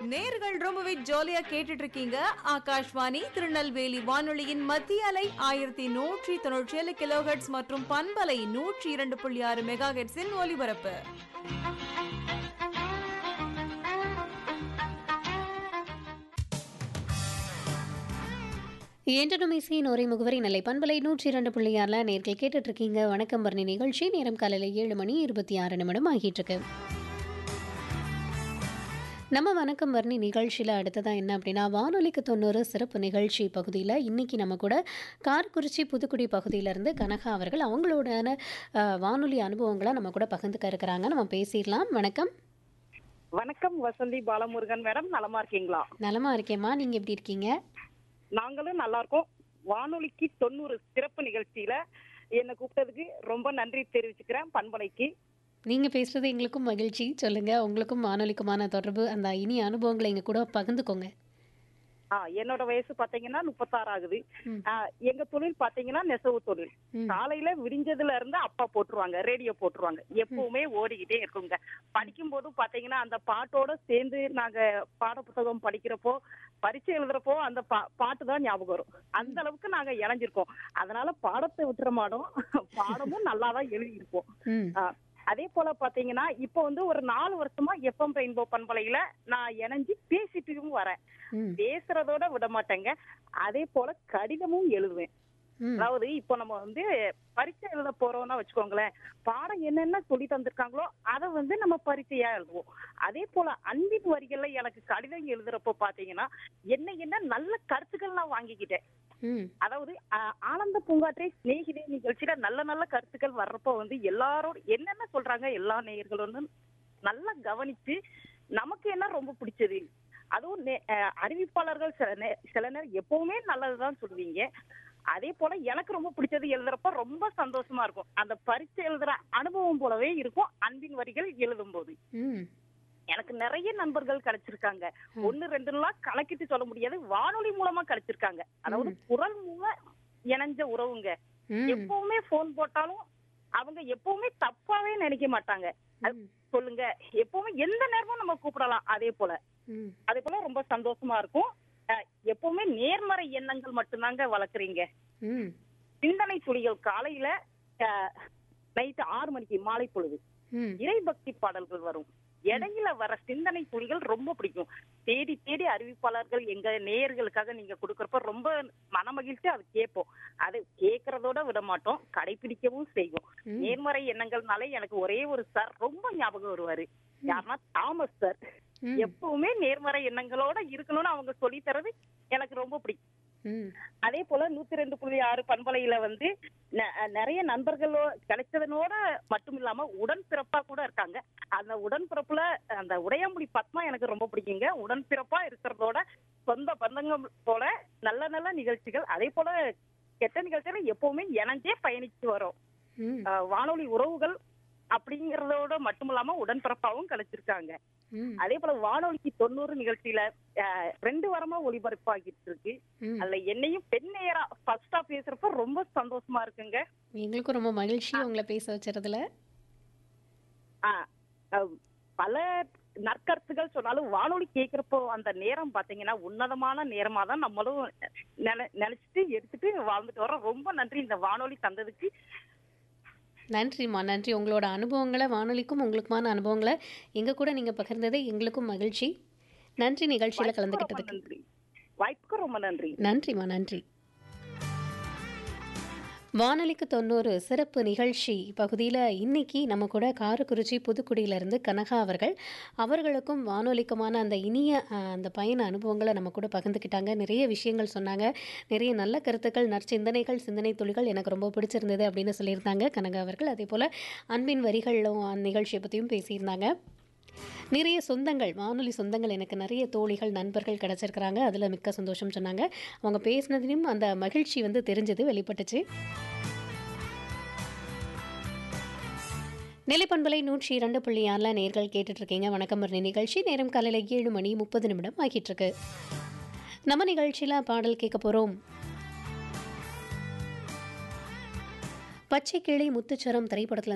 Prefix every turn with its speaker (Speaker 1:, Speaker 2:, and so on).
Speaker 1: நேர்கள் ரொம்பவே ஜாலியா கேட்டுட்டு இருக்கீங்க ஆகாஷ்வாணி திருநெல்வேலி வானொலியின் மத்திய அலை ஆயிரத்தி நூற்றி தொண்ணூற்றி ஏழு கிலோஹெட்ஸ் மற்றும் பண்பலை நூற்றி இரண்டு புள்ளி ஆறு மெகா ஹெட்ஸின் ஒலிபரப்பு
Speaker 2: என்றனும் இசையின் ஒரே முகவரி நிலை பண்பலை நூற்றி இரண்டு புள்ளியாரில் நேர்கள் கேட்டுட்டு இருக்கீங்க வணக்கம் பரணி நிகழ்ச்சி நேரம் காலையில் ஏழு மணி இருபத்தி ஆறு நிமிடம் ஆகிட்டு இருக்கு நம்ம வணக்கம் வர்ணி நிகழ்ச்சியில் அடுத்ததாக என்ன அப்படின்னா வானொலிக்கு தொண்ணூறு சிறப்பு நிகழ்ச்சி பகுதியில் இன்னைக்கு நம்ம கூட கார்குறிச்சி புதுக்குடி பகுதியிலேருந்து கனகா அவர்கள் அவங்களோட அஹ், வானொலி அனுபவங்களை நம்ம கூட பகிர்ந்துக்க இருக்கிறாங்க நம்ம பேசிடலாம் வணக்கம்
Speaker 3: வணக்கம் வசந்தி பாலமுருகன் மேடம் நலமா இருக்கீங்களா
Speaker 2: நலமா இருக்கேம்மா நீங்கள் எப்படி இருக்கீங்க
Speaker 3: நாங்களும் நல்லா இருக்கோம் வானொலிக்கு தொண்ணூறு சிறப்பு நிகழ்ச்சியில என்னை கூப்பிட்டதுக்கு ரொம்ப நன்றி தெரிவிச்சுக்கிறேன் பண்பலைக்கு
Speaker 2: நீங்கள் பேசுகிறது எங்களுக்கும் மகிழ்ச்சி சொல்லுங்கள் உங்களுக்கும் வானொலிக்குமான தொடர்பு அந்த இனிய அனுபவங்களை எங்கள் கூட பகிர்ந்துக்கோங்க
Speaker 3: ஆ என்னோட வயசு பாத்தீங்கன்னா முப்பத்தாறு ஆகுது
Speaker 2: ம்.
Speaker 3: ஆ, எங்க தொழில் பாத்தீங்கன்னா நெசவு தொழில்
Speaker 2: ம்.
Speaker 3: காலையில விடிஞ்சதுல இருந்து அப்பா போட்டுருவாங்க ரேடியோ போட்டுருவாங்க எப்பவுமே ஓடிக்கிட்டே இருக்குங்க படிக்கும் போதும் பாத்தீங்கன்னா அந்த பாட்டோட சேர்ந்து நாங்க பாட புத்தகம் படிக்கிறப்போ பரீட்சை எழுதுறப்போ அந்த பா- பாட்டு தான் ஞாபகம் வரும் அந்த அளவுக்கு நாங்க இணைஞ்சிருக்கோம் அதனால பாடத்தை விட்டுற மாட்டோம் பாடமும் நல்லா தான் எழுதியிருப்போம்
Speaker 2: ம்
Speaker 3: ஆ, அதே போல பாத்தீங்கன்னா இப்போ வந்து ஒரு நாலு வருஷமா எஃப்எம் ரெயின்போ பண்பலையில நான் இணைஞ்சு பேசிட்டும் வரேன்
Speaker 2: ம்
Speaker 3: பேசுறதோட விட மாட்டேங்க அதே போல கடிதமும் எழுதுவேன்
Speaker 2: ம்
Speaker 3: அதாவது இப்போ நம்ம வந்து பரீட்சை எழுத போறோம்னா வச்சுக்கோங்களேன் பாடம் என்னென்ன சொல்லி தந்திருக்காங்களோ அதை வந்து நம்ம பரீட்சையா எழுதுவோம் அதே போல அன்பின் வரிகள்ல எனக்கு கடிதம் எழுதுறப்போ பாத்தீங்கன்னா என்ன என்ன நல்ல கருத்துக்கள் நான் வாங்கிக்கிட்டேன்
Speaker 2: ம்
Speaker 3: அதாவது ஆ- ஆனந்த பூங்காற்றே சிநேகிதே நிகழ்ச்சியில நல்ல நல்ல கருத்துக்கள் வர்றப்போ வந்து எல்லாரோட என்னென்ன சொல்றாங்க எல்லா நேயர்களும் நல்லா கவனிச்சு நமக்கு என்ன ரொம்ப பிடிச்சது அதுவும் நே- அஹ் அறிவிப்பாளர்கள் சில நே சில நேரம் எப்பவுமே நல்லதுதான் சொல்லுவீங்க அதே போல எனக்கு ரொம்ப பிடிச்சது எழுதுறப்ப ரொம்ப சந்தோஷமா இருக்கும் அந்த பரீட்சை எழுதுற அனுபவம் போலவே இருக்கும் அன்பின் வரிகள் எழுதும் போது
Speaker 2: ம்
Speaker 3: எனக்கு நிறைய நண்பர்கள் கிடைச்சிருக்காங்க ஒன்னு ரெண்டுலாம் கணக்கிட்டு சொல்ல முடியாது வானொலி மூலமா கிடைச்சிருக்காங்க அதாவது குரல் மூலம் இணைஞ்ச உறவுங்க
Speaker 2: ம்
Speaker 3: எப்பவுமே போன் போட்டாலும் அவங்க எப்பவுமே தப்பாவே நினைக்க மாட்டாங்க அது சொல்லுங்க எப்பவுமே எந்த நேரமும் நம்ம கூப்பிடலாம் அதே போல
Speaker 2: ம்
Speaker 3: அதே போல ரொம்ப சந்தோஷமா இருக்கும் அஹ், எப்பவுமே நேர்மறை எண்ணங்கள் மட்டும்தாங்க வளர்க்குறீங்க
Speaker 2: ம்
Speaker 3: சிந்தனை துளிகள் காலையில நைட்டு ஆறு மணிக்கு மாலை பொழுது
Speaker 2: ம்
Speaker 3: இறைபக்தி பாடல்கள் வரும் இடையில வர சிந்தனை துளிகள் ரொம்ப பிடிக்கும் தேடி தேடி அறிவிப்பாளர்கள் எங்க நேயர்களுக்காக நீங்க கொடுக்கறப்ப ரொம்ப மனமகிழ்ச்சி அது கேட்போம் அது கேட்கறதோட விட மாட்டோம் கடைபிடிக்கவும் செய்வோம்
Speaker 2: ம்.
Speaker 3: நேர்மறை எண்ணங்கள்னாலே எனக்கு ஒரே ஒரு சார் ரொம்ப ஞாபகம் வருவாரு யாருன்னா தாமஸ் சார்
Speaker 2: ம்.
Speaker 3: எப்பவுமே நேர்மறை எண்ணங்களோட இருக்கணும்னு அவங்க சொல்லி தரது எனக்கு ரொம்ப பிடிக்கும்
Speaker 2: ம்
Speaker 3: அதே போல நூத்தி ரெண்டு புள்ளி ஆறு பண்பலையில வந்து ந- நிறைய நண்பர்களோ கிடைச்சதனோட மட்டும் இல்லாம உடன்பிறப்பா கூட இருக்காங்க அந்த உடன்பிறப்புல அந்த உடையாம்புடி பத்மா எனக்கு ரொம்ப பிடிக்குங்க உடன்பிறப்பா இருக்கிறதோட சொந்த பந்தங்கள் போல நல்ல நல்ல நிகழ்ச்சிகள் அதே போல கெட்ட நிகழ்ச்சிகள் எப்பவுமே இணைஞ்சே பயணிச்சு வரோம்
Speaker 2: ம்
Speaker 3: அஹ் வானொலி உறவுகள் அப்படிங்கறதோட மட்டும் இல்லாம உடன்பிறப்பாவும் கிடைச்சிருக்காங்க
Speaker 2: ம்
Speaker 3: அதே போல வானொலிக்கு தொண்ணூறு நிகழ்ச்சியில அஹ், ரெண்டு வாரமா ஒளிபரப்பாகிட்டு இருக்கு
Speaker 2: ம்
Speaker 3: அதுல என்னையும் பெண் நேரா ஃபர்ஸ்டா பேசுறப்ப ரொம்ப சந்தோஷமா இருக்குங்க
Speaker 2: எங்களுக்கும் ரொம்ப மகிழ்ச்சி உங்களை பேச வச்சுறதுல
Speaker 3: ஆ, அஹ், பல நற்கருத்துகள் சொன்னாலும் வானொலி கேக்குறப்போ அந்த நேரம் பாத்தீங்கன்னா உன்னதமான நேரமா தான் நம்மளும் நினை- நினைச்சிட்டு எடுத்துட்டு வாழ்ந்துட்டு வரோம் ரொம்ப நன்றி இந்த வானொலி தந்ததுக்கு
Speaker 2: நன்றிம்மா நன்றி உங்களோட அனுபவங்களை வானொலிக்கும் உங்களுக்குமான அனுபவங்களை எங்கள் கூட நீங்கள் பகிர்ந்தது எங்களுக்கும் மகிழ்ச்சி நன்றி நிகழ்ச்சியில்
Speaker 3: ரொம்ப
Speaker 2: கலந்துக்கிட்டதுக்கு
Speaker 3: நன்றி வாய்ப்புக்கு ரொம்ப நன்றி
Speaker 2: நன்றிம்மா நன்றி வானொலிக்கு தொண்ணூறு சிறப்பு நிகழ்ச்சி பகுதியில் இன்னைக்கு நம்ம கூட காரக்குறிச்சி புதுக்குடியிலிருந்து கனகா அவர்கள் அவர்களுக்கும் வானொலிக்குமான அந்த இனிய அஹ், அந்த பயண அனுபவங்களை நம்ம கூட பகிர்ந்துக்கிட்டாங்க நிறைய விஷயங்கள் சொன்னாங்க நிறைய நல்ல கருத்துக்கள் நற்சிந்தனைகள் சிந்தனை துளிகள் எனக்கு ரொம்ப பிடிச்சிருந்தது அப்படின்னு சொல்லியிருந்தாங்க கனகா அவர்கள் அதே போல் அன்பின் வரிகளும் அந்த நிகழ்ச்சியை பற்றியும் பேசியிருந்தாங்க நிறைய சொந்தங்கள் வானொலி சொந்தங்கள் எனக்கு நிறைய தோழிகள் நண்பர்கள் கிடச்சிருக்கிறாங்க அதில் மிக்க சந்தோஷம் சொன்னாங்க அவங்க பேசினதிலும் அந்த மகிழ்ச்சி வந்து தெரிஞ்சது வெளிப்பட்டுச்சு நிலைப்பண்பலை நூற்றி இரண்டு புள்ளி ஆறில் நேர்கள் கேட்டுட்ருக்கீங்க வணக்கம் மரணி நிகழ்ச்சி நேரம் காலையில் ஏழு மணி முப்பது நிமிடம் ஆகிட்டு இருக்கு நம்ம நிகழ்ச்சியில் பாடல் கேட்க போகிறோம் பச்சை கிளி முத்துச்சரம் திரைப்படத்தில்